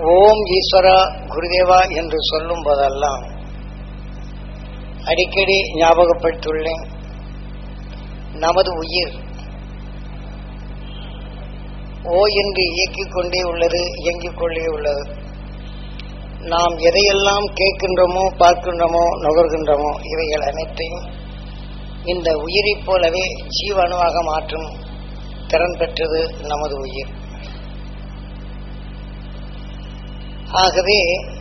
ஓம் ஈஸ்வரா குருதேவா என்று சொல்லும் போதெல்லாம் அடிக்கடி ஞாபகப்படுத்தியுள்ளேன் நமது உயிர் ஓ என்று இயக்கிக் கொண்டே உள்ளது இயங்கிக் கொண்டே உள்ளது நாம் எதையெல்லாம் கேட்கின்றோமோ பார்க்கின்றோமோ நுகர்கின்றோமோ இவைகள் அனைத்தையும் இந்த உயிரைப் போலவே ஜீவணுவாக மாற்றும் திறன் பெற்றது நமது உயிர் ஆகவே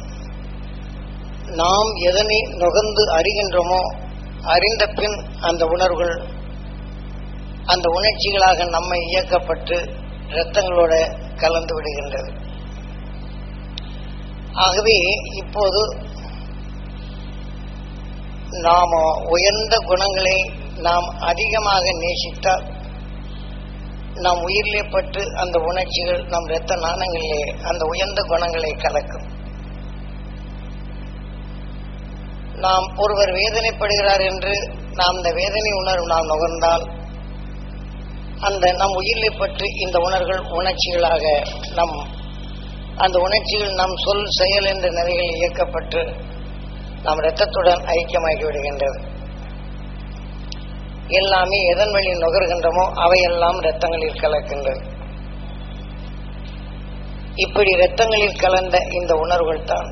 நாம் எதனை நுகர்ந்து அறிகின்றோமோ அறிந்த பின் அந்த உணர்வுகள் அந்த உணர்ச்சிகளாக நம்மை இயக்கப்பட்டு இரத்தங்களோட கலந்து விடுகின்றது ஆகவே இப்போது நாம உயர்ந்த குணங்களை நாம் அதிகமாக நேசித்தால் நம் உயிரிலே பட்டு அந்த உணர்ச்சிகள் நம் இரத்த நாணங்களிலே அந்த உயர்ந்த குணங்களை கலக்கும் நாம் ஒருவர் வேதனைப்படுகிறார் என்று நாம் இந்த வேதனை உணர்வு நாம் நுகர்ந்தால் அந்த நம் உயிரிலே பற்றி இந்த உணர்வுகள் உணர்ச்சிகளாக நம் அந்த உணர்ச்சிகள் நம் சொல் செயல் என்ற நிலையில் இயக்கப்பட்டு நம் இரத்தத்துடன் ஐக்கியமாகி விடுகின்றது எல்லாமே எதன் வழி நுகர்கின்றமோ அவையெல்லாம் இரத்தங்களில் கலக்கின்றது இப்படி இரத்தங்களில் கலந்த இந்த உணர்வுகள் தான்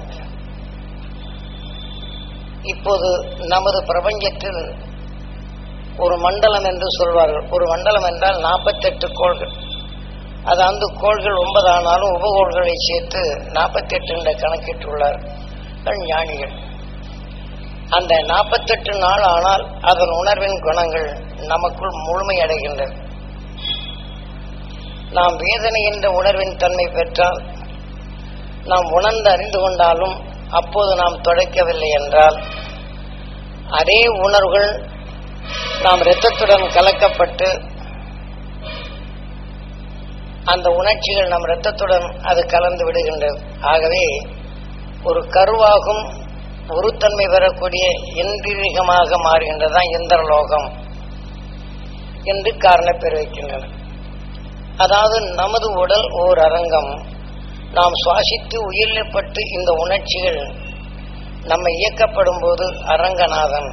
இப்போது நமது பிரபஞ்சத்தில் ஒரு மண்டலம் என்று சொல்வார்கள் ஒரு மண்டலம் என்றால் நாற்பத்தெட்டு கோள்கள் அது அந்த கோள்கள் ஒன்பது ஆனாலும் உபகோள்களை சேர்த்து நாற்பத்தெட்டு என்ற கணக்கிட்டுள்ளார்கள் ஞானிகள் அந்த நாற்பத்தெட்டு நாள் ஆனால் அதன் உணர்வின் குணங்கள் நமக்குள் முழுமையடைகின்றது நாம் வேதனை என்ற உணர்வின் தன்மை பெற்றால் நாம் உணர்ந்து அறிந்து கொண்டாலும் அப்போது நாம் தொலைக்கவில்லை என்றால் அதே உணர்வுகள் நாம் இரத்தத்துடன் கலக்கப்பட்டு அந்த உணர்ச்சிகள் நம் இரத்தத்துடன் அது கலந்து விடுகின்றது ஆகவே ஒரு கருவாகும் உருத்தன்மை பெறக்கூடிய எந்திரிகமாக மாறுகின்றதுதான் எந்திரலோகம் என்று காரணப்பெற வைக்கின்றன அதாவது நமது உடல் ஓர் அரங்கம் நாம் சுவாசித்து உயிரிழப்பட்டு இந்த உணர்ச்சிகள் நம்மை இயக்கப்படும் போது அரங்கநாதன்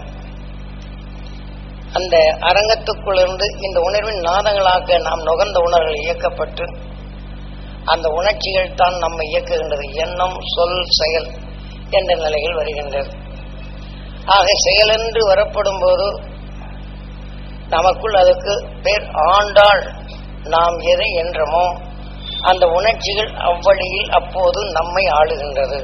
அந்த அரங்கத்துக்குள்ளிருந்து இந்த உணர்வின் நாதங்களாக நாம் நுகர்ந்த உணர்வுகள் இயக்கப்பட்டு அந்த உணர்ச்சிகள் தான் நம்மை இயக்குகின்றது எண்ணம் சொல் செயல் என்ற நிலையில் வருகின்றது ஆக செயலென்று வரப்படும் போது நமக்குள் அதுக்கு பேர் ஆண்டாள் நாம் எதை என்றமோ அந்த உணர்ச்சிகள் அவ்வழியில் அப்போது நம்மை ஆளுகின்றது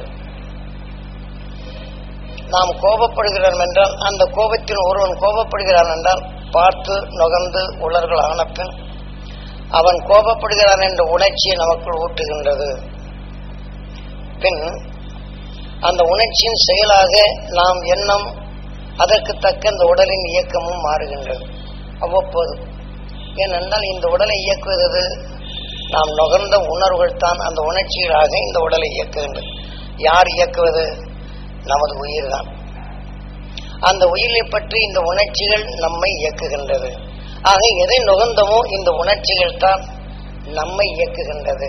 நாம் கோபப்படுகிறோம் என்றால் அந்த கோபத்தில் ஒருவன் கோபப்படுகிறான் என்றால் பார்த்து நுகர்ந்து உலர்கள் ஆனப்பின் அவன் கோபப்படுகிறான் என்ற உணர்ச்சியை நமக்குள் ஊட்டுகின்றது பின் அந்த உணர்ச்சியின் செயலாக நாம் எண்ணம் அதற்கு தக்க இந்த உடலின் இயக்கமும் மாறுகின்றது அவ்வப்போது ஏனென்றால் இந்த உடலை இயக்குவது நாம் நுகர்ந்த உணர்வுகள் தான் அந்த உணர்ச்சிகளாக இந்த உடலை இயக்குகின்றது யார் இயக்குவது நமது உயிர் தான் அந்த உயிரை பற்றி இந்த உணர்ச்சிகள் நம்மை இயக்குகின்றது ஆக எதை நுகர்ந்தமோ இந்த உணர்ச்சிகள் தான் நம்மை இயக்குகின்றது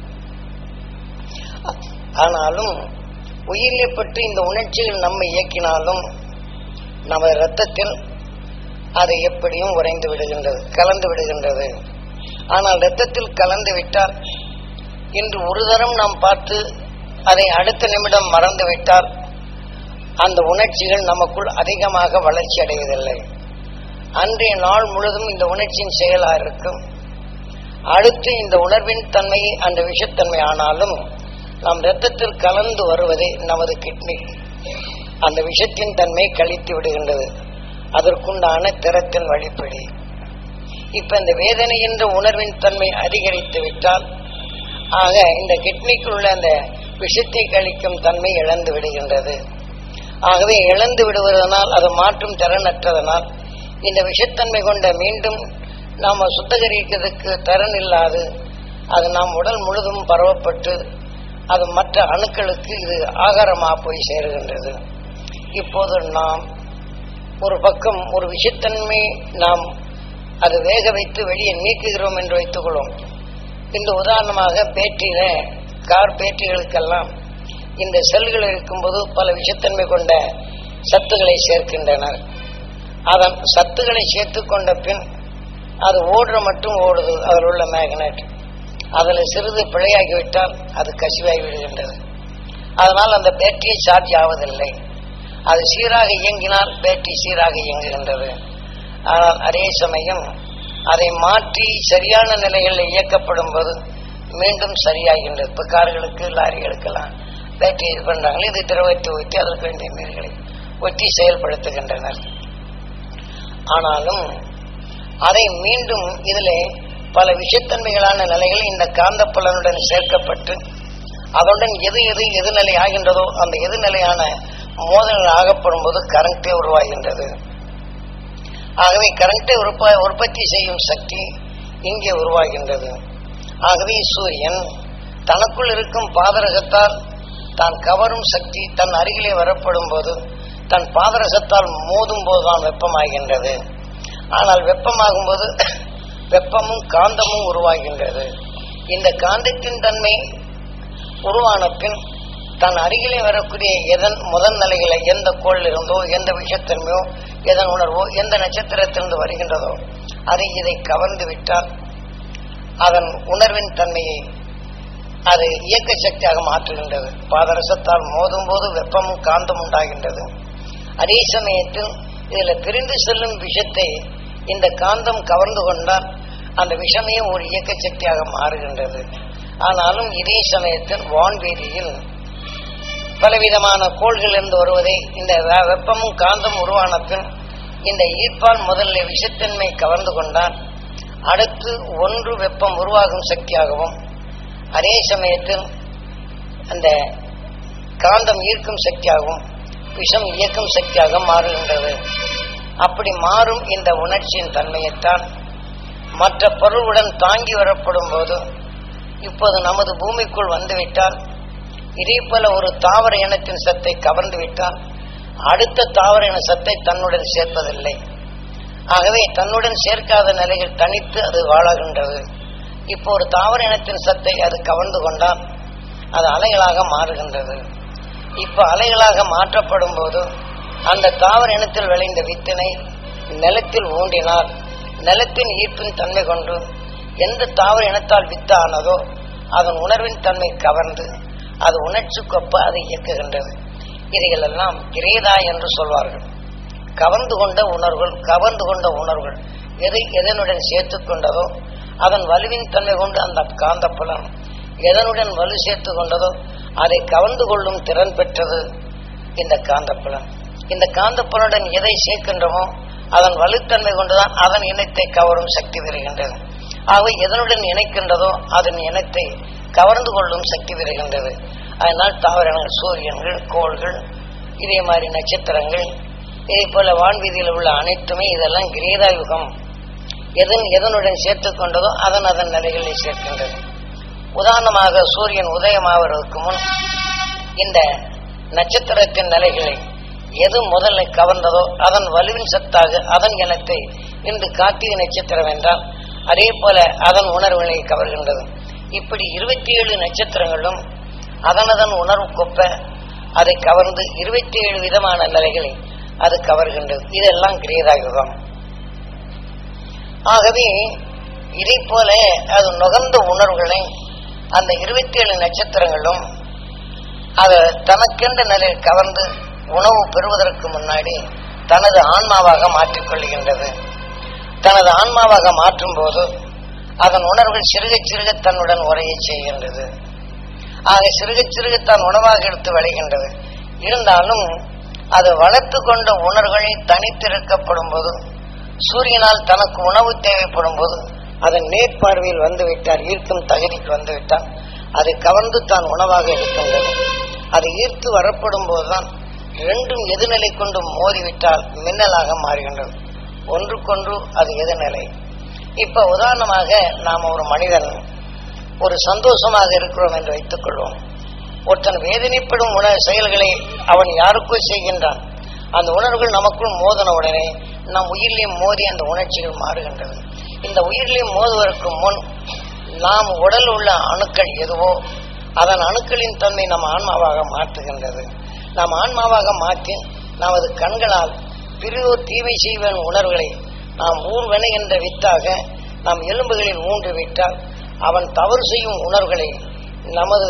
ஆனாலும் உயிரை பற்றி இந்த உணர்ச்சிகள் நம்மை இயக்கினாலும் நமது இரத்தத்தில் அது எப்படியும் உறைந்து விடுகின்றது கலந்து விடுகின்றது ஆனால் இரத்தத்தில் கலந்து விட்டால் இன்று ஒரு தரம் நாம் பார்த்து அதை அடுத்த நிமிடம் மறந்து விட்டால் அந்த உணர்ச்சிகள் நமக்குள் அதிகமாக வளர்ச்சி அடைவதில்லை அன்றைய நாள் முழுதும் இந்த உணர்ச்சியின் செயலாக இருக்கும் அடுத்து இந்த உணர்வின் தன்மை அந்த விஷத்தன்மை ஆனாலும் நம் இரத்தத்தில் கலந்து வருவதே நமது கிட்னி அந்த விஷத்தின் தன்மை கழித்து விடுகின்றது அதற்குண்டான திறத்தின் வழிப்படி இப்ப இந்த வேதனை என்ற உணர்வின் தன்மை அதிகரித்து விட்டால் ஆக இந்த கிட்னிக்குள் உள்ள அந்த விஷத்தை கழிக்கும் தன்மை இழந்து விடுகின்றது ஆகவே இழந்து விடுவதனால் அது மாற்றும் திறனற்றதனால் இந்த விஷத்தன்மை கொண்ட மீண்டும் நாம் சுத்தகரிக்கிறதுக்கு திறன் இல்லாது அது நாம் உடல் முழுதும் பரவப்பட்டு அது மற்ற அணுக்களுக்கு இது ஆகாரமாக போய் சேருகின்றது இப்போது நாம் ஒரு பக்கம் ஒரு விஷத்தன்மை நாம் அது வேக வைத்து வெளியே நீக்குகிறோம் என்று வைத்துக் கொள்வோம் இந்த உதாரணமாக பேட்டரியில கார் பேட்டரிகளுக்கெல்லாம் இந்த செல்கள் இருக்கும்போது பல விஷத்தன்மை கொண்ட சத்துக்களை சேர்க்கின்றனர் அதன் சத்துக்களை சேர்த்துக் கொண்ட பின் அது ஓடுற மட்டும் ஓடுது அதில் உள்ள மேக்னெட் அதில் சிறிது பிழையாகிவிட்டால் அது கசிவாகி விடுகின்றது அதனால் அந்த பேட்டரி சார்ஜ் ஆவதில்லை அது சீராக இயங்கினால் பேட்டரி சீராக இயங்குகின்றது ஆனால் அதே சமயம் அதை மாற்றி சரியான நிலைகளில் இயக்கப்படும் போது மீண்டும் சரியாகின்றது இப்போ கார்களுக்கு லாரிகளுக்கெல்லாம் பேட்டரி இது பண்றாங்களே இது திரவத்தை ஊற்றி அதற்கு வேண்டிய நீர்களை ஒட்டி செயல்படுத்துகின்றனர் ஆனாலும் அதை மீண்டும் இதில் பல விஷத்தன்மைகளான நிலைகள் இந்த காந்தப்புலனுடன் சேர்க்கப்பட்டு அதனுடன் எது எது எதிர்நிலை ஆகின்றதோ அந்த எதிர்நிலையான மோதல்கள் ஆகப்படும் போது கரண்டே உருவாகின்றது ஆகவே கரண்டை உற்பத்தி செய்யும் சக்தி இங்கே உருவாகின்றது ஆகவே சூரியன் தனக்குள் இருக்கும் பாதரகத்தால் தான் கவரும் சக்தி தன் அருகிலே வரப்படும் போது தன் பாதரசத்தால் மோதும் போதுதான் வெப்பமாகின்றது ஆனால் வெப்பமாகும் போது வெப்பமும் காந்தமும் உருவாகின்றது இந்த காந்தத்தின் தன்மை உருவான பின் தன் அருகிலே வரக்கூடிய எதன் முதல் நிலையில எந்த கோள் இருந்தோ எந்த விஷத்தன்மையோ எதன் உணர்வோ எந்த நட்சத்திரத்திலிருந்து வருகின்றதோ அதை இதை கவர்ந்து விட்டால் அதன் உணர்வின் தன்மையை அது இயக்க சக்தியாக மாற்றுகின்றது பாதரசத்தால் மோதும் போது வெப்பமும் காந்தம் உண்டாகின்றது அதே சமயத்தில் இதில் பிரிந்து செல்லும் விஷத்தை இந்த காந்தம் கவர்ந்து கொண்டால் அந்த விஷமே ஒரு இயக்க சக்தியாக மாறுகின்றது ஆனாலும் இதே சமயத்தில் வான்வீதியில் பலவிதமான கோள்கள் இருந்து வருவதை இந்த வெப்பமும் காந்தம் உருவான பின் இந்த ஈர்ப்பால் முதல்ல விஷத்தன்மை கவர்ந்து கொண்டால் அடுத்து ஒன்று வெப்பம் உருவாகும் சக்தியாகவும் அதே சமயத்தில் அந்த காந்தம் ஈர்க்கும் சக்தியாகவும் விஷம் இயக்கும் சக்தியாக மாறுகின்றது அப்படி மாறும் இந்த உணர்ச்சியின் தன்மையைத்தான் மற்ற பொருளுடன் தாங்கி வரப்படும் போது இப்போது நமது பூமிக்குள் வந்துவிட்டால் இதே போல ஒரு தாவர இனத்தின் சத்தை கவர்ந்து விட்டால் அடுத்த தாவர இன சத்தை தன்னுடன் சேர்ப்பதில்லை ஆகவே தன்னுடன் சேர்க்காத நிலையில் தனித்து அது வாழாகின்றது இப்போ ஒரு தாவர இனத்தின் சத்தை அது கவர்ந்து கொண்டால் அது அலைகளாக மாறுகின்றது இப்போ அலைகளாக மாற்றப்படும் போது அந்த தாவர இனத்தில் விளைந்த வித்தினை நிலத்தில் ஊண்டினால் நிலத்தின் ஈர்ப்பின் தன்மை கொண்டு எந்த தாவர இனத்தால் வித்து ஆனதோ அதன் உணர்வின் தன்மை கவர்ந்து அது உணர்ச்சி கொப்ப அதை இயக்குகின்றது இதைகளெல்லாம் கிரேதா என்று சொல்வார்கள் கவர்ந்து கொண்ட உணர்வுகள் கவர்ந்து கொண்ட உணர்வுகள் எதை எதனுடன் சேர்த்து கொண்டதோ அதன் வலுவின் தன்மை கொண்டு அந்த காந்தப்புலம் எதனுடன் வலு சேர்த்து கொண்டதோ அதை கவர்ந்து கொள்ளும் திறன் பெற்றது இந்த காந்தப்புலம் இந்த காந்தப்புலனுடன் எதை சேர்க்கின்றமோ அதன் வலுத்தன்மை கொண்டுதான் அதன் இனத்தை கவரும் சக்தி பெறுகின்றது ஆகவே எதனுடன் இணைக்கின்றதோ அதன் இனத்தை கவர்ந்து கொள்ளும் சக்தி பெறுகின்றது அதனால் தாவரங்கள் சூரியன்கள் கோள்கள் இதே மாதிரி நட்சத்திரங்கள் இதே போல வான்வீதியில் உள்ள அனைத்துமே இதெல்லாம் கிரேதா யுகம் எதன் எதனுடன் சேர்த்துக் கொண்டதோ அதன் அதன் நிலைகளில் சேர்க்கின்றது உதாரணமாக சூரியன் உதயமாவதற்கு முன் இந்த நட்சத்திரத்தின் நிலைகளை எது முதல்ல கவர்ந்ததோ அதன் வலுவின் சத்தாக அதன் இனத்தை இன்று கார்த்திகை நட்சத்திரம் என்றால் அதே போல அதன் உணர்வுகளை கவர்கின்றது இப்படி இருபத்தி ஏழு நட்சத்திரங்களும் அதனதன் உணர்வு கொப்ப அதை கவர்ந்து இருபத்தி ஏழு விதமான நிலைகளை அது கவர்கின்றது இதெல்லாம் கிரேதாயுகம் ஆகவே இதை போல அது நுகர்ந்த உணர்வுகளை அந்த இருபத்தி ஏழு நட்சத்திரங்களும் அது தனக்கென்ற நிலையில் கவர்ந்து உணவு பெறுவதற்கு முன்னாடி தனது ஆன்மாவாக மாற்றிக்கொள்கின்றது தனது ஆன்மாவாக மாற்றும் போது அதன் உணர்வுகள் சிறுக சிறுக தன்னுடன் உரையை செய்கின்றது ஆக சிறுக சிறுக தான் உணவாக எடுத்து விளைகின்றது இருந்தாலும் அது வளர்த்து கொண்ட உணர்வுகளை தனித்திருக்கப்படும் போது சூரியனால் தனக்கு உணவு தேவைப்படும் போது அதன் மேற்பார்வையில் வந்துவிட்டார் ஈர்க்கும் தகுதிக்கு வந்துவிட்டால் அதை கவர்ந்து தான் உணவாக இருக்கின்றது அது ஈர்த்து வரப்படும் போதுதான் இரண்டும் எதிர்நிலை கொண்டு மோதிவிட்டால் மின்னலாக மாறுகின்றது ஒன்றுக்கொன்று அது எதிர்நிலை இப்ப உதாரணமாக நாம் ஒரு மனிதன் ஒரு சந்தோஷமாக இருக்கிறோம் என்று வைத்துக் கொள்வோம் ஒருத்தன் வேதனைப்படும் உண செயல்களை அவன் யாருக்கோ செய்கின்றான் அந்த உணர்வுகள் நமக்குள் மோதன உடனே நம் உயிரிலே மோதி அந்த உணர்ச்சிகள் மாறுகின்றது இந்த உயிரிலே மோதுவதற்கு முன் நாம் உடல் உள்ள அணுக்கள் எதுவோ அதன் அணுக்களின் தன்மை நம் ஆன்மாவாக மாற்றுகின்றது நாம் ஆன்மாவாக மாற்றி நமது கண்களால் பிரிவோர் தீமை செய்வன் உணர்வுகளை நாம் ஊர்வனை என்ற வித்தாக நாம் எலும்புகளில் ஊன்று விட்டால் அவன் தவறு செய்யும் உணர்வுகளை நமது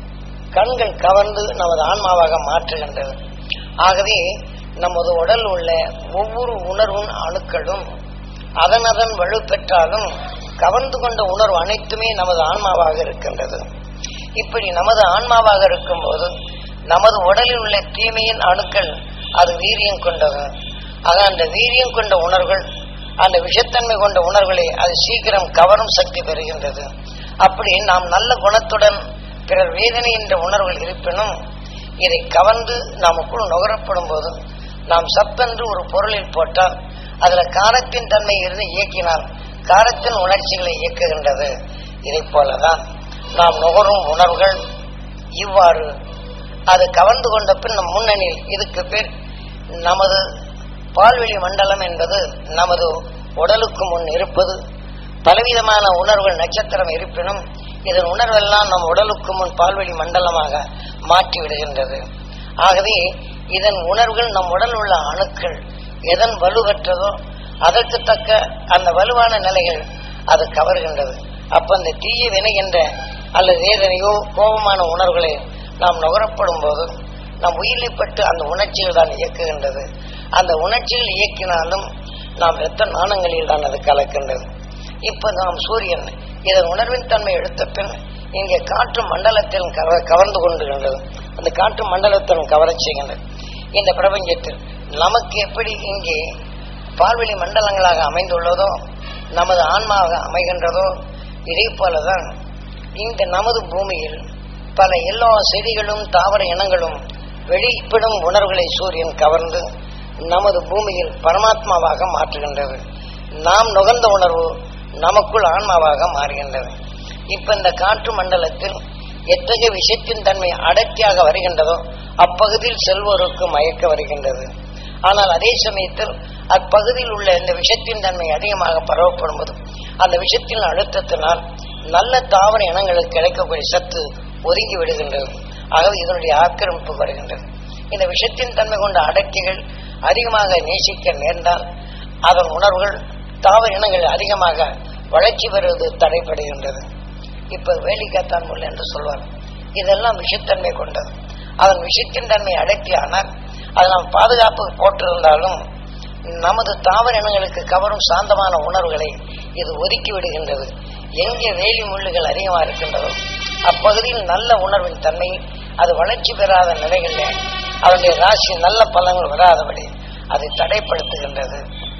கண்கள் கவர்ந்து நமது ஆன்மாவாக மாற்றுகின்றது ஆகவே நமது உடல் உள்ள ஒவ்வொரு உணர்வும் அணுக்களும் அதன் அதன் வலு பெற்றாலும் கவர்ந்து கொண்ட உணர்வு அனைத்துமே நமது ஆன்மாவாக இருக்கின்றது இப்படி நமது ஆன்மாவாக இருக்கும்போது நமது உடலில் உள்ள தீமையின் அணுக்கள் அது வீரியம் கொண்டது ஆக அந்த வீரியம் கொண்ட உணர்வுகள் அந்த விஷத்தன்மை கொண்ட உணர்வுகளை அது சீக்கிரம் கவரும் சக்தி பெறுகின்றது அப்படி நாம் நல்ல குணத்துடன் பிறர் வேதனை என்ற உணர்வுகள் இருப்பினும் இதை கவர்ந்து நமக்குள் நுகரப்படும் போது நாம் சப்பென்று ஒரு பொருளில் போட்டால் அதுல காரத்தின் தன்மை இருந்து இயக்கினால் காரத்தின் உணர்ச்சிகளை இயக்குகின்றது இதை போலதான் நாம் நுகரும் உணர்வுகள் இவ்வாறு அது கவர்ந்து கொண்ட பின் நம் முன்னணியில் இதுக்கு பேர் நமது பால்வெளி மண்டலம் என்பது நமது உடலுக்கு முன் இருப்பது பலவிதமான உணர்வுகள் நட்சத்திரம் இருப்பினும் இதன் உணர்வெல்லாம் நம் உடலுக்கு முன் பால்வெளி மண்டலமாக மாற்றி விடுகின்றது ஆகவே இதன் உணர்வுகள் நம் உடல் உள்ள அணுக்கள் எதன் வலுவற்றதோ அதற்கு தக்க அந்த வலுவான நிலைகள் அது கவர்கின்றது அப்ப அந்த தீய வினை என்ற அல்லது வேதனையோ கோபமான உணர்வுகளை நாம் நுகரப்படும் போது நம் உயிரிப்பட்டு அந்த உணர்ச்சிகள் தான் இயக்குகின்றது அந்த உணர்ச்சிகள் இயக்கினாலும் நாம் இரத்த நாணங்களில் தான் அது கலக்கின்றது இப்ப நாம் சூரியன் இதன் உணர்வின் தன்மை எடுத்த பின் இங்கே காற்று மண்டலத்தில் கவ கவர்ந்து கொண்டுகின்றது அந்த காற்று மண்டலத்தில் கவரச் செய்கின்றது இந்த பிரபஞ்சத்தில் நமக்கு எப்படி இங்கே பால்வெளி மண்டலங்களாக அமைந்துள்ளதோ நமது ஆன்மாவாக அமைகின்றதோ இதே போலதான் இந்த நமது பூமியில் பல எல்லா செடிகளும் தாவர இனங்களும் வெளிப்படும் உணர்வுகளை சூரியன் கவர்ந்து நமது பூமியில் பரமாத்மாவாக மாற்றுகின்றது நாம் நுகர்ந்த உணர்வு நமக்குள் ஆன்மாவாக மாறுகின்றது இப்ப இந்த காற்று மண்டலத்தில் எத்தகைய விஷயத்தின் தன்மை அடர்த்தியாக வருகின்றதோ அப்பகுதியில் செல்வோருக்கு மயக்க வருகின்றது ஆனால் அதே சமயத்தில் அப்பகுதியில் உள்ள இந்த விஷத்தின் தன்மை அதிகமாக பரவப்படும் போது அந்த விஷத்தின் அழுத்தத்தினால் நல்ல தாவர இனங்களுக்கு கிடைக்கக்கூடிய சத்து ஒதுங்கி விடுகின்றது ஆகவே இதனுடைய ஆக்கிரமிப்பு வருகின்றது இந்த விஷத்தின் தன்மை கொண்ட அடர்த்திகள் அதிகமாக நேசிக்க நேர்ந்தால் அதன் உணர்வுகள் தாவர இனங்கள் அதிகமாக வளர்ச்சி பெறுவது தடைபடுகின்றது இப்ப வேலிக்காத்தான் முள் என்று சொல்வார் இதெல்லாம் விஷத்தன்மை கொண்டது அதன் விஷத்தின் தன்மை அடர்த்தியானால் அது நாம் பாதுகாப்பு போட்டிருந்தாலும் நமது தாவர இனங்களுக்கு கவரும் சாந்தமான உணர்வுகளை இது ஒதுக்கி விடுகின்றது எங்கே வேலி முள்ளுகள் அதிகமாக இருக்கின்றதோ அப்பகுதியில் நல்ல உணர்வின் தன்மை அது வளர்ச்சி பெறாத நிலைகளில் அதனுடைய ராசி நல்ல பலன்கள் வராதபடி அதை தடைப்படுத்துகின்றது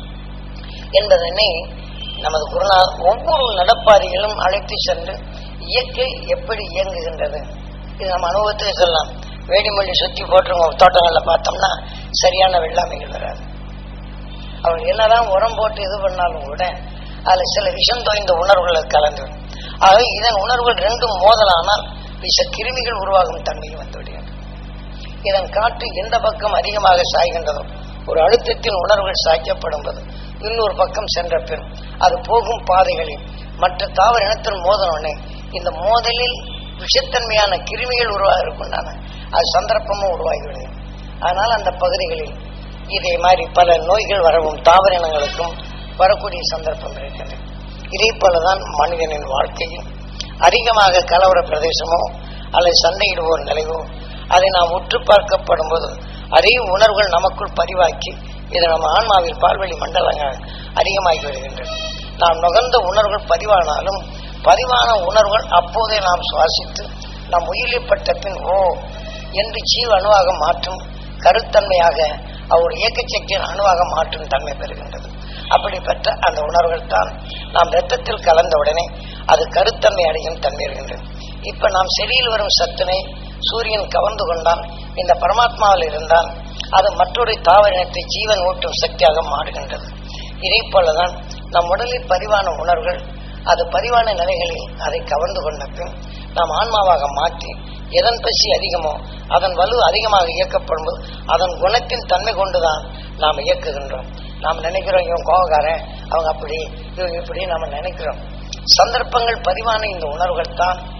என்பதனை நமது குருநாத் ஒவ்வொரு நடப்பாதைகளும் அழைத்து சென்று இயற்கை எப்படி இயங்குகின்றது இது நம்ம அனுபவத்துக்கு சொல்லலாம் வேடிமொழி சுத்தி போட்டுருங்க தோட்டங்கள்ல பார்த்தோம்னா சரியான வெள்ளாமைகள் வராது அவங்க என்னதான் உரம் போட்டு இது பண்ணாலும் கூட அதுல சில விஷம் தோய்ந்த உணர்வுகள் கலந்து ஆக இதன் உணர்வுகள் ரெண்டும் மோதலானால் விஷ கிருமிகள் உருவாகும் தன்மையும் வந்துவிடுகின்றன இதன் காற்று எந்த பக்கம் அதிகமாக சாய்கின்றதோ ஒரு அழுத்தத்தின் உணர்வுகள் சாய்க்கப்படும் போது இன்னொரு பக்கம் சென்ற பின் அது போகும் பாதைகளில் மற்ற தாவர இனத்தின் மோதனோடனே இந்த மோதலில் விஷத்தன்மையான கிருமிகள் உருவாகிருக்குண்டான அது சந்தர்ப்பமும் உருவாகிவிடுது அதனால் அந்த பகுதிகளில் இதே மாதிரி பல நோய்கள் வரவும் தாவர இனங்களுக்கும் வரக்கூடிய சந்தர்ப்பம் இருக்கின்றது இதே போலதான் மனிதனின் வாழ்க்கையில் அதிகமாக கலவர பிரதேசமோ அல்லது சண்டையிடுவோர் நிலையோ அதை நாம் உற்று பார்க்கப்படும் போது அதே உணர்வுகள் நமக்குள் பதிவாக்கி இது நம்ம ஆன்மாவில் பால்வெளி மண்டலங்கள் அதிகமாகி வருகின்றன நாம் நுகர்ந்த உணர்வுகள் பதிவானாலும் பதிவான உணர்வுகள் அப்போதே நாம் சுவாசித்து நம் உயிரிப்பட்ட பின் ஓ என்று ஜீவ அணுவாக மாற்றும் கருத்தன்மையாக அவர் இயக்க சக்தியின் அணுவாக மாற்றும் தன்மை பெறுகின்றது அப்படிப்பட்ட அந்த உணர்வுகள் தான் நாம் ரத்தத்தில் கலந்தவுடனே அது கருத்தன்மை அடையும் தன்மை இருக்கின்றது இப்ப நாம் செடியில் வரும் சத்தினை சூரியன் கவர்ந்து கொண்டால் இந்த பரமாத்மாவில் இருந்தால் அது மற்றொரு தாவர இனத்தை ஜீவன் ஊட்டும் சக்தியாக மாறுகின்றது இதே போலதான் நம் உடலில் பதிவான உணர்வுகள் அது பதிவான நிலைகளில் அதை கவர்ந்து கொண்ட பின் நாம் ஆன்மாவாக மாற்றி எதன் பசி அதிகமோ அதன் வலு அதிகமாக இயக்கப்படும் போது அதன் குணத்தின் தன்மை கொண்டுதான் நாம் இயக்குகின்றோம் நாம் நினைக்கிறோம் இவன் கோபக்காரன் அவங்க அப்படி இவங்க இப்படி நம்ம நினைக்கிறோம் சந்தர்ப்பங்கள் பதிவான இந்த உணர்வுகள் தான்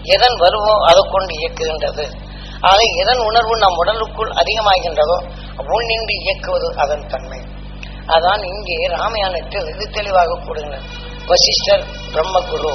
எதன் வருவோ அதை கொண்டு இயக்குகின்றது ஆக எதன் உணர்வு நம் உடலுக்குள் அதிகமாகின்றதோ உள்நின்று இயக்குவது அதன் தன்மை அதான் இங்கே ராமாயணத்தில் இது தெளிவாக கூறுகிறது வசிஷ்டர் பிரம்மகுரு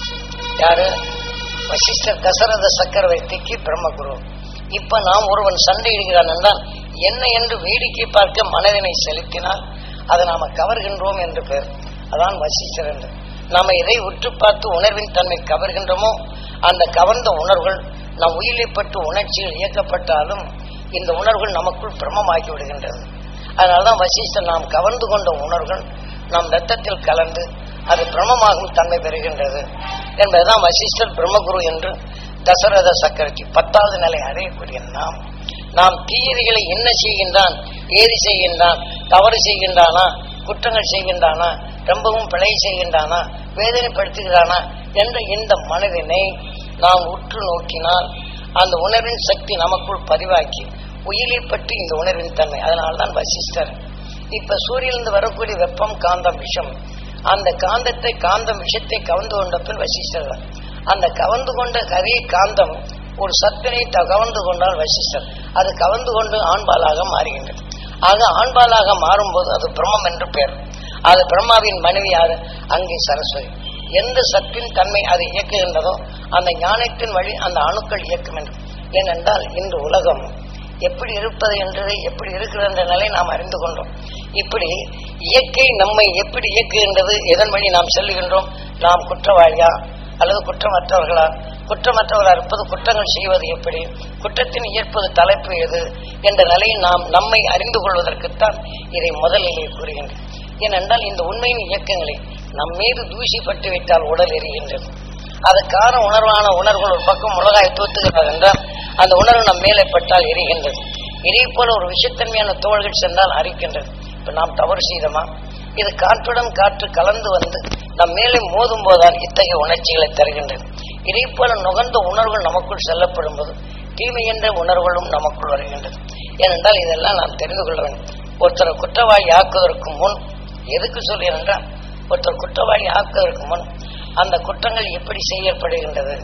யாரு வசிஷ்டர் தசரத சக்கரவர்த்திக்கு பிரம்மகுரு இப்ப நாம் ஒருவன் சண்டையிடுகிறான் என்றால் என்ன என்று வேடிக்கை பார்க்க மனதினை செலுத்தினால் அதை நாம கவர்கின்றோம் என்று பெயர் அதான் வசிஷ்டர் என்று நாம எதை உற்று பார்த்து உணர்வின் தன்மை கவர்கின்றோமோ அந்த கவர்ந்த உணர்வுகள் நம் உயிரிப்பட்டு உணர்ச்சிகள் இயக்கப்பட்டாலும் இந்த உணர்வுகள் நமக்குள் பிரமமாகி விடுகின்றது அதனால்தான் வசிஷ்டர் நாம் கவர்ந்து கொண்ட உணர்வுகள் நம் ரத்தத்தில் கலந்து அது பிரமமாகும் தன்மை பெறுகின்றது என்பதுதான் வசிஷ்டர் பிரம்மகுரு என்று தசரத சக்கரவர்த்தி பத்தாவது நிலை அடையக்கூடிய நாம் நாம் தீயதிகளை என்ன செய்கின்றான் ஏது செய்கின்றான் தவறு செய்கின்றானா குற்றங்கள் செய்கின்றானா ரொம்பவும் பிழை செய்கின்றானா வேதனைப்படுத்துகிறானா என்ற இந்த மனதினை நாம் உற்று நோக்கினால் அந்த உணர்வின் சக்தி நமக்குள் பதிவாக்கி உயிரை பற்றி இந்த உணர்வின் தன்மை அதனால்தான் வசிஷ்டர் இப்ப சூரியனிலிருந்து வரக்கூடிய வெப்பம் காந்தம் விஷம் அந்த காந்தத்தை காந்தம் விஷத்தை கவர்ந்து கொண்ட பின் வசிஷ்டர் தான். அந்த கவர்ந்து கொண்ட கதை காந்தம் ஒரு சத்தினை த- கவர்ந்து கொண்டால் வசிஷ்டர் அது கவர்ந்து கொண்டு ஆண்பாலாக மாறுகின்றது ஆக ஆண்பாலாக மாறும்போது அது பிரம்மம் என்று பெயர் அது பிரம்மாவின் மனைவி யாரு அங்கே சரஸ்வதி எந்த சத்தின் தன்மை அதை இயக்குகின்றதோ அந்த ஞானத்தின் வழி அந்த அணுக்கள் இயக்கும் என்று ஏனென்றால் இன்று உலகம் எப்படி இருப்பது என்றதை எப்படி இருக்கிறது என்ற நிலை நாம் அறிந்து கொண்டோம் இப்படி இயற்கை நம்மை எப்படி இயக்குகின்றது எதன் வழி நாம் செல்லுகின்றோம் நாம் குற்றவாளியா அல்லது குற்றமற்றவர்களா குற்றமற்றவர்களா இருப்பது குற்றங்கள் செய்வது எப்படி குற்றத்தின் இயற்பது தலைப்பு எது என்ற நிலையை நாம் நம்மை அறிந்து கொள்வதற்குத்தான் இதை முதலிலே கூறுகின்றேன் ஏனென்றால் இந்த உண்மையின் இயக்கங்களை நம் மீது தூசி பட்டு விட்டால் உடல் எரிகின்றது அதுக்கான உணர்வான உணர்வுகள் ஒரு பக்கம் உலகாய் தூத்துகிறார் என்றால் அந்த உணர்வு நம் மேலே பட்டால் எரிகின்றது இதே போல ஒரு விஷத்தன்மையான தோள்கள் சென்றால் அரிக்கின்றது இப்ப நாம் தவறு செய்தோமா இது காற்றுடன் காற்று கலந்து வந்து நம் மேலே மோதும் போதால் இத்தகைய உணர்ச்சிகளை தருகின்றது இதே போல நுகர்ந்த உணர்வுகள் நமக்குள் செல்லப்படும் போது தீமை என்ற உணர்வுகளும் நமக்குள் வருகின்றது ஏனென்றால் இதெல்லாம் நாம் தெரிந்து கொள்ள வேண்டும் ஒருத்தரை குற்றவாளி ஆக்குவதற்கு முன் எதுக்கு சொல்கிறேன் என்றால் ஒருத்தர் குற்றவாளி ஆக்குவதற்கு முன் அந்த குற்றங்கள் எப்படி செய்யப்படுகின்றது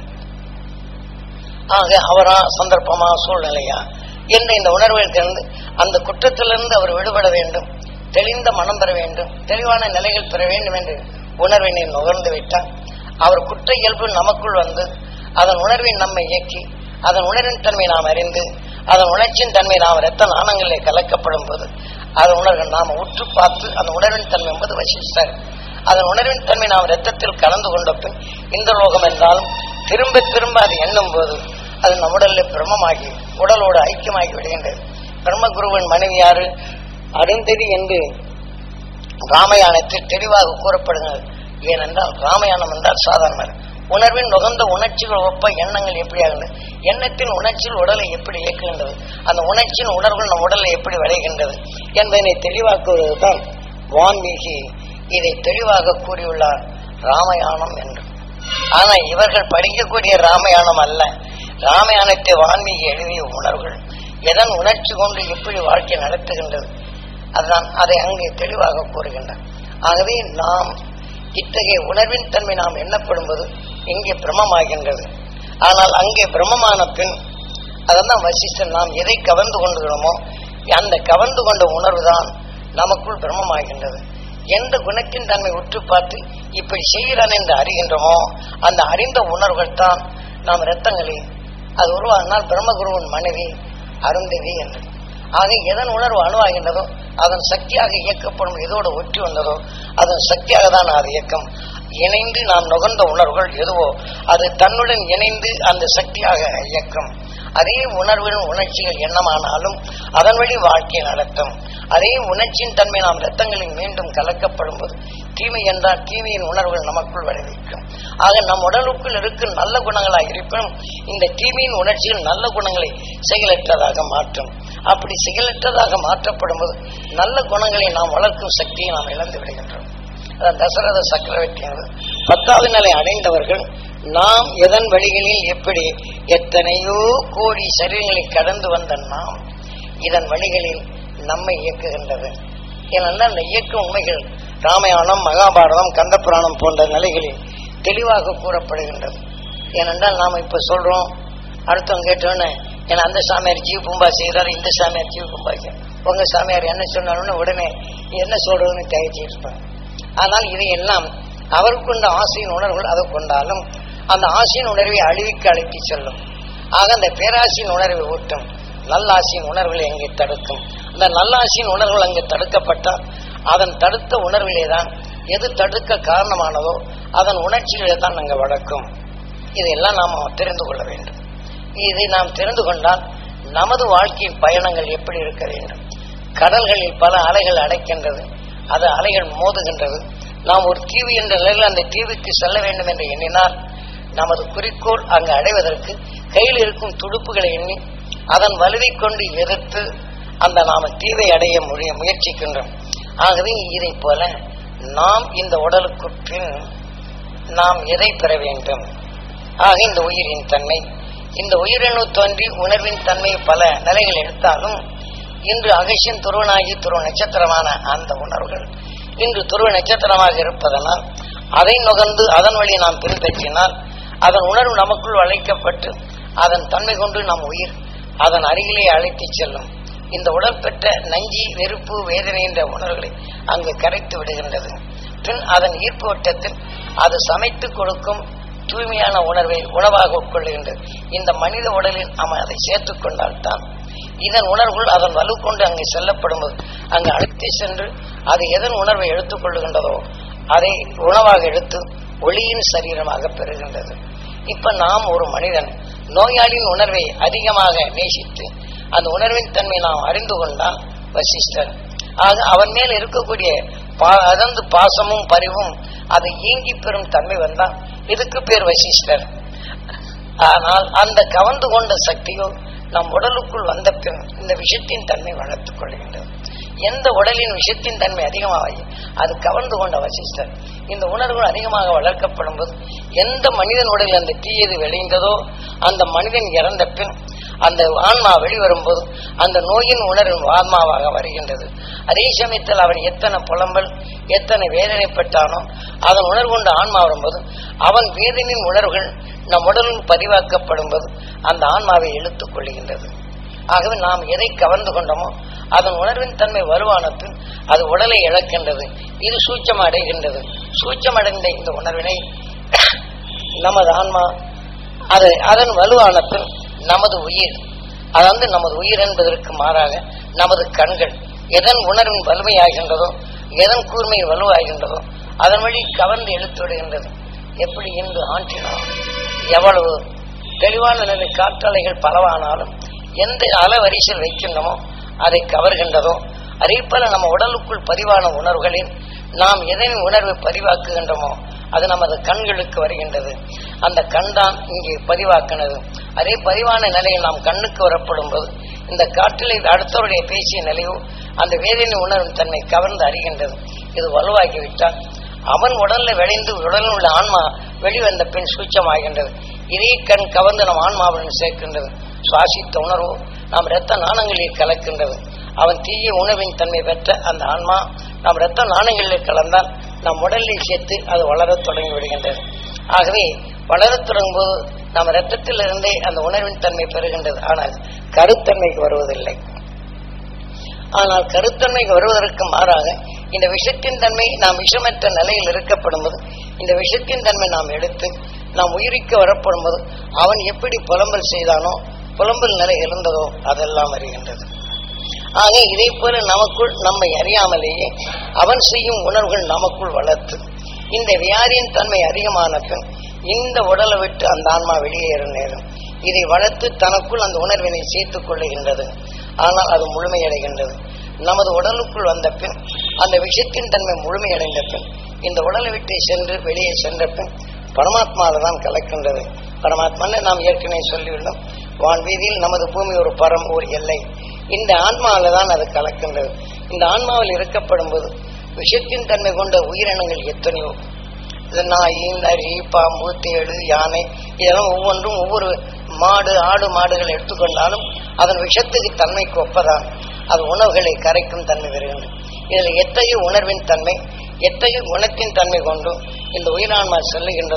ஆக அவரா சந்தர்ப்பமா சூழ்நிலையா என்ற இந்த உணர்வுகள் தெரிந்து அந்த குற்றத்திலிருந்து அவர் விடுபட வேண்டும் தெளிந்த மனம் பெற வேண்டும் தெளிவான நிலைகள் பெற வேண்டும் என்று உணர்வினை நுகர்ந்து விட்டால் அவர் குற்ற இயல்பு நமக்குள் வந்து அதன் உணர்வின் நம்மை இயக்கி அதன் உணர்வின் தன்மை நாம் அறிந்து அதன் உணர்ச்சியின் தன்மை நாம் இரத்த நாணங்களிலே கலக்கப்படும் போது அதன் உணர்வு நாம் உற்று பார்த்து அந்த உணர்வின் தன்மை என்பது வசிஷ்டர் அதன் உணர்வின் தன்மை நாம் இரத்தத்தில் கலந்து கொண்ட பின் இந்த லோகம் என்றாலும் திரும்ப திரும்ப அது எண்ணும் போது அது நம் உடலில் பிரம்மமாகி உடலோடு ஐக்கியமாகி விடுகின்றது பிரம்மகுருவின் மனைவி யாரு அருந்ததி என்று ராமயானத்தில் தெளிவாக கூறப்படுகிறது ஏனென்றால் ராமயானம் என்றால் சாதாரண உணர்வின் நுகர்ந்த உணர்ச்சிகள் ஒப்ப எண்ணங்கள் எப்படி ஆகின்றது எண்ணத்தின் உணர்ச்சியில் உடலை எப்படி இயக்குகின்றது அந்த உணர்ச்சியின் உணர்வுகள் நம் உடலை எப்படி விளைகின்றது என்பதனை தெளிவாக்குவது தான் வான்மீகி இதை தெளிவாக கூறியுள்ளார் ராமயானம் என்று ஆனா இவர்கள் படிக்கக்கூடிய ராமயானம் அல்ல ராமயானத்தை வான்மீகி எழுதிய உணர்வுகள் எதன் உணர்ச்சி கொண்டு எப்படி வாழ்க்கை நடத்துகின்றது அதுதான் அதை அங்கே தெளிவாக கூறுகின்றார் ஆகவே நாம் இத்தகைய உணர்வின் தன்மை நாம் எண்ணப்படும்போது இங்கே பிரமமாகின்றது ஆனால் அங்கே பிரம்மமான பின் அதெல்லாம் வசிஷ்டன் நாம் எதை கவர்ந்து கொண்டுகிறோமோ அந்த கவர்ந்து கொண்ட உணர்வு தான் நமக்குள் பிரம்மமாகின்றது எந்த குணத்தின் தன்மை உற்று பார்த்து இப்படி செய்கிறான் என்று அறிகின்றோமோ அந்த அறிந்த உணர்வுகள் தான் நாம் இரத்தங்களில் அது உருவாகினால் பிரம்மகுருவின் மனைவி அருந்ததி என்று ஆக எதன் உணர்வு அணுவாகின்றதோ அதன் சக்தியாக இயக்கப்படும் எதோடு ஒற்றி வந்ததோ அதன் சக்தியாக தான் அது இயக்கம் இணைந்து நாம் நுகர்ந்த உணர்வுகள் எதுவோ அது தன்னுடன் இணைந்து அந்த சக்தியாக இயக்கம் அதே உணர்வின் உணர்ச்சிகள் எண்ணமானாலும் அதன் வழி வாழ்க்கை நடத்தும் அதே உணர்ச்சியின் தன்மை நாம் ரத்தங்களில் மீண்டும் கலக்கப்படும் போது தீமை என்றால் தீமையின் உணர்வுகள் நமக்குள் விளைவிக்கும் ஆக நம் உடலுக்குள் இருக்கும் நல்ல குணங்களாக இருப்பினும் இந்த தீமையின் உணர்ச்சிகள் நல்ல குணங்களை செயலற்றதாக மாற்றும் அப்படி செயலற்றதாக மாற்றப்படும் போது நல்ல குணங்களை நாம் வளர்க்கும் சக்தியை நாம் இழந்து விடுகின்றோம் அதான் தசரத சக்கரவர்த்தி பத்தாவது நிலை அடைந்தவர்கள் நாம் எதன் வழிகளில் எப்படி எத்தனையோ கோடி சரீரங்களை கடந்து வந்த நாம் இதன் வழிகளில் நம்மை இயக்குகின்றது ஏனென்றால் அந்த இயக்க உண்மைகள் ராமாயணம் மகாபாரதம் கந்தபுராணம் போன்ற நிலைகளில் தெளிவாக கூறப்படுகின்றது ஏனென்றால் நாம இப்ப சொல்றோம் அடுத்தவங்க கேட்டோன்னு ஏன்னா அந்த சாமியார் ஜீவ பூம்பா செய்கிறாரு இந்த சாமியார் ஜீவ பூம்பா செய்கிறார் உங்க சாமியார் என்ன சொன்னாலும்னு உடனே என்ன சொல்றதுன்னு தயச்சிட்டு இருப்பாங்க ஆனால் இதையெல்லாம் அவருக்குண்ட ஆசையின் உணர்வுகள் அதை கொண்டாலும் அந்த ஆசையின் உணர்வை அழிவுக்கு அழைத்து செல்லும் ஆக அந்த பேராசையின் உணர்வை ஊட்டும் நல்லாசியின் உணர்வுகளை அங்கே தடுக்கும் அந்த நல்லாசியின் உணர்வுகள் அங்கே தடுக்கப்பட்டால் அதன் தடுத்த உணர்விலே தான் எது தடுக்க காரணமானதோ அதன் உணர்ச்சிகளை தான் அங்கே வளர்க்கும் இதையெல்லாம் நாம் தெரிந்து கொள்ள வேண்டும் இதை நாம் தெரிந்து கொண்டால் நமது வாழ்க்கையின் பயணங்கள் எப்படி இருக்க வேண்டும் கடல்களில் பல அலைகள் அடைக்கின்றது அது அலைகள் மோதுகின்றது நாம் ஒரு தீவு என்ற நிலையில் அந்த தீவுக்கு செல்ல வேண்டும் என்று எண்ணினால் நமது குறிக்கோள் அங்கு அடைவதற்கு கையில் இருக்கும் துடுப்புகளை எண்ணி அதன் வலுவை கொண்டு எதிர்த்து அந்த நாம தீவை அடைய முடிய முயற்சிக்கின்றோம் ஆகவே இதை போல நாம் இந்த உடலுக்குற்றின் நாம் எதை பெற வேண்டும் ஆக இந்த உயிரின் தன்மை இந்த உயிரணு தோன்றி உணர்வின் தன்மை பல நிலைகள் எடுத்தாலும் இன்று அகசியன் துருவனாகி துருவ நட்சத்திரமான அந்த உணர்வுகள் இன்று துருவ நட்சத்திரமாக இருப்பதனால் அதை நுகர்ந்து அதன் வழி நாம் பின்பற்றினால் அதன் உணர்வு நமக்குள் அழைக்கப்பட்டு அதன் தன்மை கொண்டு நம் உயிர் அதன் அருகிலே அழைத்துச் செல்லும் இந்த உடல் பெற்ற நஞ்சி வெறுப்பு வேதனை என்ற உணர்வுகளை அங்கு கரைத்து விடுகின்றது பின் அதன் ஈர்ப்பு வட்டத்தில் அது சமைத்து கொடுக்கும் தூய்மையான உணர்வை உணவாக உட்கொள்கின்றது இந்த மனித உடலில் நாம் அதை சேர்த்துக் கொண்டால்தான் இதன் உணர்வுகள் அதன் வலு கொண்டு அங்கே செல்லப்படும்போது அங்கு அழைத்து சென்று அது எதன் உணர்வை எடுத்துக் கொள்ளுகின்றதோ அதை உணவாக எடுத்து ஒளியின் சரீரமாக பெறுகின்றது இப்ப நாம் ஒரு மனிதன் நோயாளியின் உணர்வை அதிகமாக நேசித்து அந்த உணர்வின் தன்மை நாம் அறிந்து கொண்டால் வசிஷ்டர் ஆக அவன் மேல் இருக்கக்கூடிய பா- அதாவது பாசமும் பரிவும் அதை ஈங்கி பெறும் தன்மை வந்தால் இதுக்கு பேர் வசிஷ்டர் ஆனால் அந்த கவர்ந்து கொண்ட சக்தியோ நம் உடலுக்குள் வந்த பின் இந்த விஷத்தின் தன்மை வளர்த்துக் கொள்கின்றது எந்த உடலின் விஷத்தின் தன்மை அதிகமாகி அது கவர்ந்து கொண்ட வசிஷ்டர் இந்த உணர்வுகள் அதிகமாக வளர்க்கப்படும் போது எந்த மனிதன் உடலில் அந்த தீயது விளைந்ததோ அந்த மனிதன் இறந்த பின் அந்த ஆன்மா வெளிவரும்போது அந்த நோயின் உணர்வு ஆன்மாவாக வருகின்றது அதே சமயத்தில் அவன் எத்தனை புலம்பல் எத்தனை வேதனைப்பட்டானோ அதன் உணர்வு கொண்ட ஆன்மா வரும்போது அவன் வேதனையின் உணர்வுகள் நம் உடலில் பதிவாக்கப்படும் போது அந்த ஆன்மாவை இழுத்துக் கொள்கின்றது ஆகவே நாம் எதை கவர்ந்து கொண்டோமோ அதன் உணர்வின் தன்மை வலுவான பின் அது உடலை இழக்கின்றது இது சூச்சம் அடைகின்றது சூச்சமடைந்த இந்த உணர்வினை நமது ஆன்மா அது அதன் வலுவான பின் நமது உயிர் அதாவது நமது உயிர் என்பதற்கு மாறாக நமது கண்கள் எதன் உணர்வின் வலிமையாகின்றதோ எதன் கூர்மையின் வலுவாகின்றதோ அதன் வழி கவர்ந்து இழுத்து விடுகின்றது எப்படி இன்று ஆற்றினோம் எவ்வளவு தெளிவான நிலை காற்றலைகள் பலவானாலும் எந்த அலவரிசையில் வைக்கின்றோமோ அதை கவர்கின்றதோ அதே போல நம்ம உடலுக்குள் பதிவான உணர்வுகளில் நாம் எதன் உணர்வை பதிவாக்குகின்றோமோ அது நமது கண்களுக்கு வருகின்றது அந்த கண் தான் இங்கே பதிவாக்கினது அதே பதிவான நிலையில் நாம் கண்ணுக்கு வரப்படும் போது இந்த காற்றிலே அடுத்தவருடைய பேசிய நிலையோ அந்த வேதனை உணர்வின் தன்னை கவர்ந்து அறிகின்றது இது வலுவாகிவிட்டால் அவன் உடல்ல விளைந்து உடலில் உள்ள ஆன்மா வெளிவந்த பின் சூச்சமாகின்றது இதே கண் கவர்ந்து நம் ஆன்மாவுடன் சேர்க்கின்றது சுவாசித்த உணர்வு நாம் இரத்த நாணங்களில் கலக்கின்றது அவன் தீய உணவின் தன்மை பெற்ற அந்த ஆன்மா நம் இரத்த நாணங்களில் கலந்தால் நம் உடலில் சேர்த்து அது வளரத் தொடங்கி விடுகின்றது ஆகவே வளரத் தொடங்கும் போது நம் இரத்தத்திலிருந்தே அந்த உணர்வின் தன்மை பெறுகின்றது ஆனால் கருத்தன்மைக்கு வருவதில்லை ஆனால் கருத்தன்மைக்கு வருவதற்கு மாறாக இந்த விஷத்தின் தன்மை நாம் விஷமற்ற நிலையில் இருக்கப்படும் போது இந்த விஷத்தின் தன்மை நாம் எடுத்து நாம் உயிரிக்க வரப்படும் போது அவன் எப்படி புலம்பல் செய்தானோ புலம்பல் நிலை இருந்ததோ அதெல்லாம் வருகின்றது ஆக இதே போல நமக்குள் நம்மை அறியாமலேயே அவன் செய்யும் உணர்வுகள் நமக்குள் வளர்த்து இந்த வியாதியின் தன்மை அதிகமான பின் இந்த உடலை விட்டு அந்த ஆன்மா வெளியேறும் நேரம் இதை வளர்த்து தனக்குள் அந்த உணர்வினை சேர்த்துக் கொள்ளுகின்றது ஆனால் அது முழுமையடைகின்றது நமது உடலுக்குள் வந்த பின் அந்த விஷயத்தின் தன்மை முழுமையடைந்த பின் இந்த உடலை விட்டு சென்று வெளியே சென்ற பின் பரமாத்மாவில் தான் கலக்கின்றது பரமாத்மான்னு நாம் ஏற்கனவே சொல்லியுள்ளோம் வான்வீதியில் நமது பூமி ஒரு பரம் ஒரு எல்லை இந்த ஆன்மாவில் தான் அது கலக்கின்றது இந்த ஆன்மாவில் இருக்கப்படும் போது விஷயத்தின் தன்மை கொண்ட உயிரினங்கள் எத்தனையோ இது நாய் நரி பாம்பு தேடு யானை இதெல்லாம் ஒவ்வொன்றும் ஒவ்வொரு மாடு ஆடு மாடுகள் எடுத்துக்கொண்டாலும் அதன் விஷத்துக்கு தன்மைக்கு ஒப்பதான் அது உணவுகளை கரைக்கும் தன்மை வருகின்றது இதில் எத்தகைய உணர்வின் தன்மை எத்தகைய குணத்தின் தன்மை கொண்டு இந்த உயிரான்மா செல்லுகின்றதோ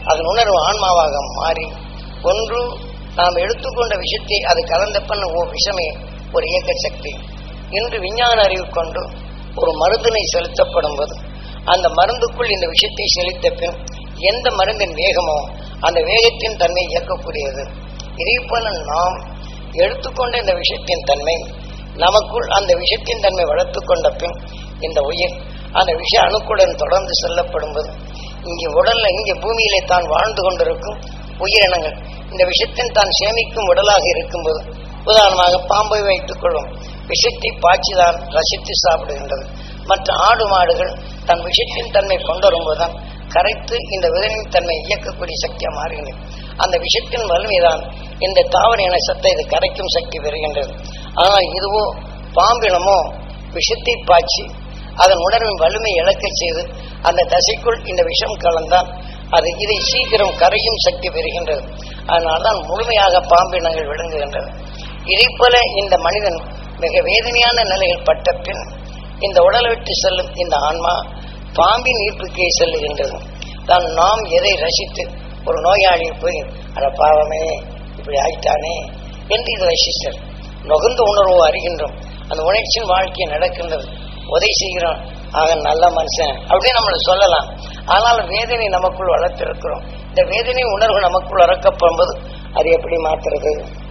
அதன் உணர்வு ஆன்மாவாக மாறி ஒன்று நாம் எடுத்துக்கொண்ட விஷயத்தை அது கலந்த பண்ண ஓ விஷமே ஒரு இயக்க சக்தி இன்று விஞ்ஞான அறிவு கொண்டு ஒரு மருந்தினை செலுத்தப்படும் போது அந்த மருந்துக்குள் இந்த விஷயத்தை செலுத்த பின் எந்த மருந்தின் வேகமோ அந்த வேகத்தின் தன்மை இயக்கக்கூடியது இதே போல நாம் எடுத்துக்கொண்ட இந்த விஷயத்தின் தன்மை நமக்குள் அந்த விஷயத்தின் தன்மை வளர்த்து கொண்ட பின் இந்த உயிர் அந்த விஷ அணுக்குடன் தொடர்ந்து செல்லப்படும் போது இங்கே உடல்ல இங்கே பூமியிலே தான் வாழ்ந்து கொண்டிருக்கும் உயிரினங்கள் இந்த விஷயத்தின் தான் சேமிக்கும் உடலாக இருக்கும்போது உதாரணமாக பாம்பை வைத்துக் கொள்வோம் விஷத்தை பாய்ச்சிதான் ரசித்து சாப்பிடுகின்றது மற்ற ஆடு மாடுகள் தன் விஷத்தின் தன்மை கொண்டு வரும்போதுதான் கரைத்து இந்த விதனின் தன்மை இயக்கக்கூடிய சக்தியா மாறுகின்றது அந்த விஷத்தின் வலிமைதான் இந்த தாவர இன சத்தை இது கரைக்கும் சக்தி பெறுகின்றது ஆனால் இதுவோ பாம்பினமோ விஷத்தை பாய்ச்சி அதன் உணர்வின் வலிமை இழக்கச் செய்து அந்த தசைக்குள் இந்த விஷம் கலந்தால் அது இதை சீக்கிரம் கரையும் சக்தி பெறுகின்றது அதனால்தான் முழுமையாக பாம்பினங்கள் விளங்குகின்றது இதைப் போல இந்த மனிதன் மிக வேதனையான நிலையில் பட்ட பின் இந்த உடலை விட்டு செல்லும் இந்த ஆன்மா பாம்பின் ஈர்ப்புக்கே செல்லுகின்றது தான் நாம் எதை ரசித்து ஒரு நோயாளி போய் அட பாவமே இப்படி ஆயிட்டானே என்று இது ரசித்தர் நுகர்ந்த உணர்வு அறிகின்றோம் அந்த உணர்ச்சியின் வாழ்க்கை நடக்கின்றது உதவி செய்கிறோம் ஆக நல்ல மனுஷன் அப்படியே நம்மளை சொல்லலாம் ஆனால் வேதனை நமக்குள் வளர்த்திருக்கிறோம் இந்த வேதனை உணர்வு நமக்குள் வளர்க்கப்படும்போது அது எப்படி மாத்துறது